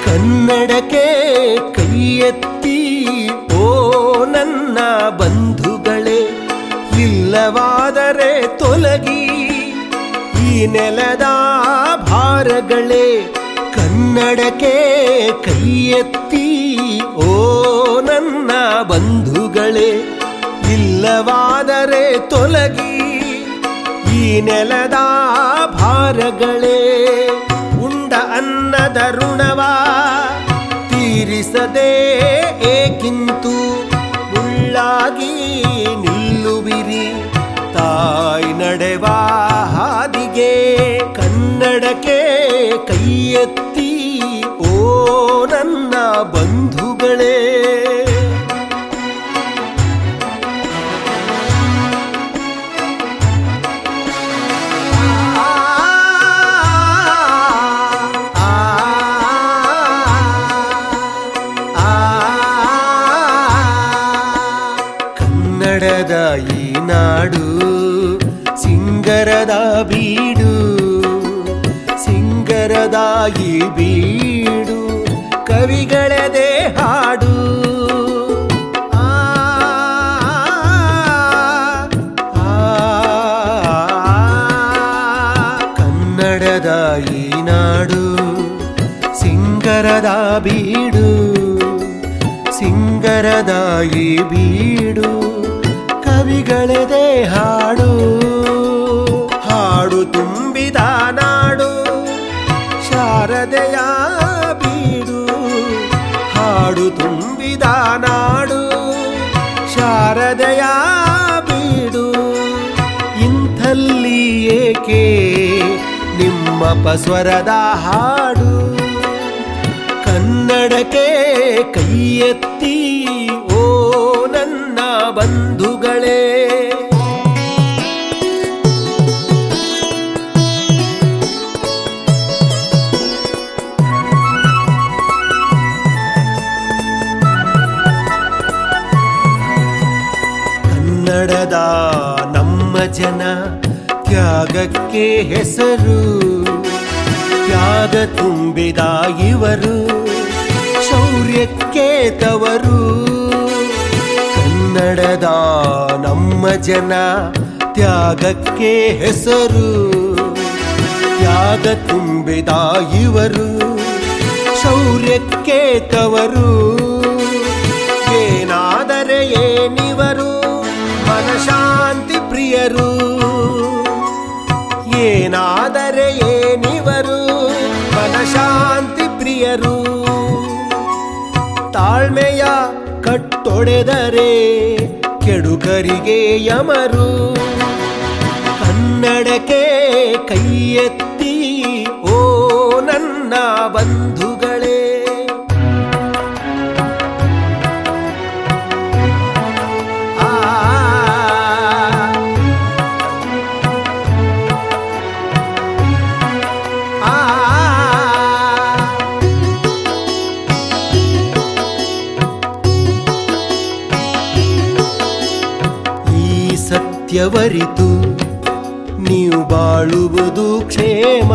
ಕನ್ನಡಕ್ಕೆ ಕೈ ಎತ್ತಿ ಓ ನನ್ನ ಬಂಧುಗಳೇ ಇಲ್ಲವಾದರೆ ತೊಲಗಿ ಈ ನೆಲದ ಭಾರಗಳೇ ಕನ್ನಡಕ್ಕೆ ಕೈ ಎತ್ತಿ ಓ ನನ್ನ ಬಂಧುಗಳೇ ಇಲ್ಲವಾದರೆ ತೊಲಗಿ ಈ ನೆಲದ ಭಾರಗಳೇ ಉಂಡ ಅನ್ನದ ಋಣವ ತೀರಿಸದೆ ಏಕಿಂತು ಮುಳ್ಳಾಗಿ ನಿಲ್ಲುವಿರಿ ತಾಯಿ ನಡೆವ ಹಾದಿಗೆ ಕನ್ನಡಕ್ಕೆ ಕೈ ಎತ್ತಿ ಓ ನನ್ನ ಬಂಧುಗಳೇ ಕನ್ನಡದ ಈ ನಾಡು ಸಿಂಗರದ ಬೀಡು ಸಿಂಗರದ ಈ ಬೀಡು ಕವಿಗಳದೇ ಹಾಡು ಆ, ಆ, ಕನ್ನಡದ ಈ ನಾಡು ಸಿಂಗರದ ಬೀಡು ಸಿಂಗರದ ಈ ಬೀಡು ಕವಿಗಳದೇ ಹಾಡು ಹಾಡು ತುಂಬಿದ ನಾಡು ಶಾರದೆಯ ಬೀಡು ಹಾಡು ತುಂಬಿದ ನಾಡು ಶಾರದೆಯ ಬೀಡು ಇಂಥಲ್ಲಿ ಏಕೆ ನಿಮ್ಮ ಪಸ್ವರದ ಹಾಡು ಕನ್ನಡಕ್ಕೆ ಕೈ ಎತ್ತಿ ಓ ನನ್ನ ಬಂಧುಗಳೇ ಕನ್ನಡದ ನಮ್ಮ ಜನ ತ್ಯಾಗಕ್ಕೆ ಹೆಸರು ತ್ಯಾಗ ತುಂಬಿದ ಇವರು ಶೌರ್ಯಕ್ಕೆ ತವರು ಕನ್ನಡದ ನಮ್ಮ ಜನ ತ್ಯಾಗಕ್ಕೆ ಹೆಸರು ತ್ಯಾಗ ತುಂಬಿದ ಇವರು ಶೌರ್ಯಕ್ಕೆ ತವರು ಏನಾದರೆ ಏನಿವರು ಮನಶಾಂತಿ ಪ್ರಿಯರು ಏನಾದರೆ ಏನಿವರು ಮನಶಾಂತಿ ಪ್ರಿಯರು ತಾಳ್ಮೆಯ ಕಟ್ಟೊಡೆದರೆ ಕೆಡುಕರಿಗೆ ಯಮರು ಕನ್ನಡಕ್ಕೆ ಕೈ ಎತ್ತಿ ಓ ನನ್ನ ಬಂಧುಗಳೇ ಆ ಆ ಈ ಸತ್ಯವರಿತು ನೀವು ಬಾಳುವುದು ಕ್ಷೇಮ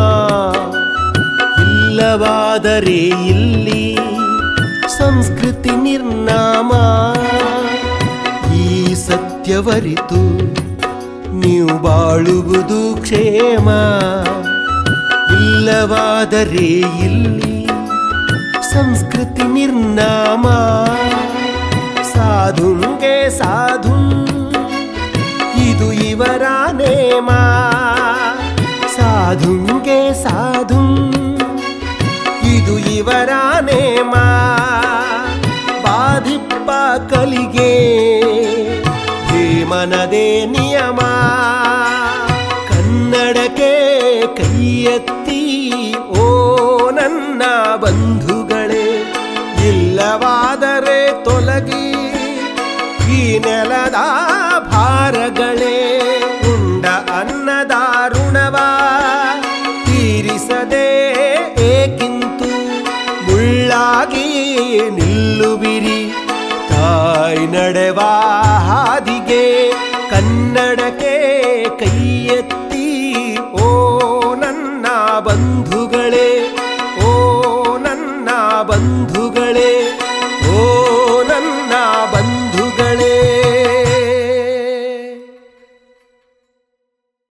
ಇಲ್ಲವಾದರೆ ಇಲ್ಲಿ ಸಂಸ್ಕೃತಿ ನಿರ್ನಾಮ ಈ ಸತ್ಯವರಿತು ನೀವು ಬಾಳುವುದು ಕ್ಷೇಮ ಇಲ್ಲವಾದರೆ ಇಲ್ಲಿ ಸಂಸ್ಕೃತಿ ನಿರ್ನಾಮ ಸಾಧುಂಗೆ ಸಾಧು ಇದು ಇವರ ನೇಮ ಸಾಧುಂಗೆ ಸಾಧು ಇದು ಇವರ ನೇಮ ಬಾಧಿಪ್ಪ ಕಲಿಗೆ ಹೇಮನದೇ ನಿಯಮ ಕನ್ನಡಕ್ಕೆ ಕೈ ಎತ್ತಿ ಓ ನನ್ನ ಬಂಧುಗಳೇ ಇಲ್ಲವಾದರೆ ತೊಲಗಿ ಈ ನೆಲದ ಭಾರಗಳೇ ಉಂಡ ಅನ್ನದ ಋಣವ ತೀರಿಸದೆ ಏಕಿಂತು ಮುಳ್ಳಾಗಿ ನಿಲ್ಲುವಿರಿ ತಾಯಿ ನಡೆವ ಹಾದಿಗೆ ಕನ್ನಡಕ್ಕೆ ಕೈ ಎತ್ತಿ ಓ ನನ್ನ ಬಂಧು